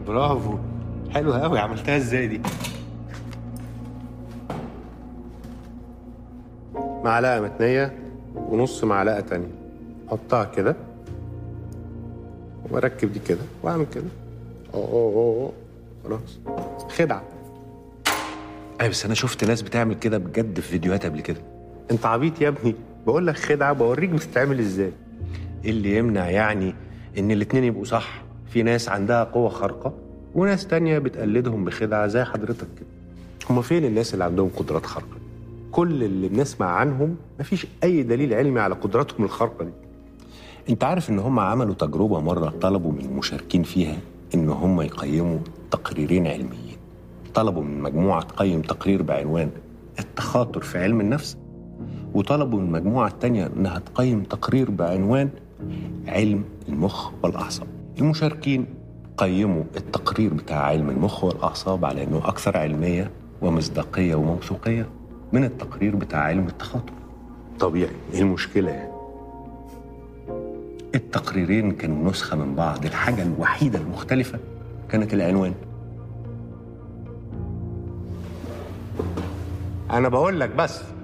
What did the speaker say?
برافو حلوة قوي عملتها ازاي دي معلقة متنية ونص معلقة تانية حطها كده واركب دي كده واعمل كده أوه أوه أوه. خلاص خدعة ايوه بس انا شفت ناس بتعمل كده بجد في فيديوهات قبل كده انت عبيط يا ابني بقول لك خدعة بوريك بتتعمل ازاي ايه اللي يمنع يعني ان الاتنين يبقوا صح في ناس عندها قوة خارقة وناس تانية بتقلدهم بخدعة زي حضرتك كده هما فين الناس اللي عندهم قدرات خارقة كل اللي بنسمع عنهم مفيش أي دليل علمي على قدراتهم الخارقة دي انت عارف ان هم عملوا تجربة مرة طلبوا من المشاركين فيها ان هم يقيموا تقريرين علميين طلبوا من مجموعة تقيم تقرير بعنوان التخاطر في علم النفس وطلبوا من المجموعة التانية انها تقيم تقرير بعنوان علم المخ والأعصاب المشاركين قيموا التقرير بتاع علم المخ والأعصاب على انه أكثر علمية ومصداقية وموثوقية من التقرير بتاع علم التخاطر طبيعي ايه المشكلة يعني التقريرين كانوا نسخة من بعض الحاجة الوحيدة المختلفة كانت العنوان أنا بقول لك بس